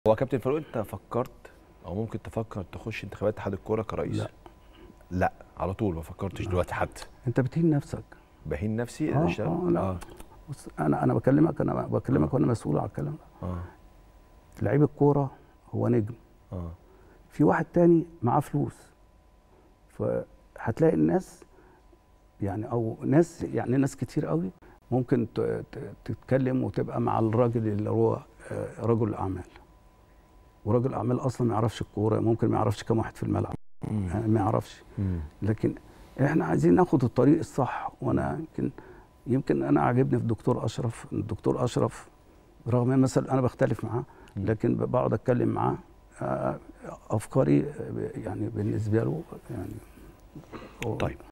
هو كابتن فاروق انت فكرت او ممكن تفكر تخش انتخابات اتحاد الكوره كرئيس لا. لا على طول ما فكرتش دلوقتي حتى انت بتهين نفسك بهين نفسي آه، انا اشتغل آه، لا. اه بص انا انا بكلمك انا بكلمك وانا مسؤول على الكلام ده اه لعيب الكوره هو نجم اه في واحد تاني معاه فلوس فهتلاقي الناس يعني او ناس يعني ناس كتير قوي ممكن ت- ت- تتكلم وتبقى مع الراجل اللي هو آه، رجل اعمال ورجل اعمال اصلا ما يعرفش الكوره ممكن ما يعرفش كام واحد في الملعب آه، ما يعرفش مم. لكن احنا عايزين ناخد الطريق الصح وانا يمكن يمكن انا عاجبني في الدكتور اشرف الدكتور اشرف رغم ان مثلا انا بختلف معاه مم. لكن بقعد اتكلم معاه آه، افكاري آه، يعني بالنسبه له يعني هو طيب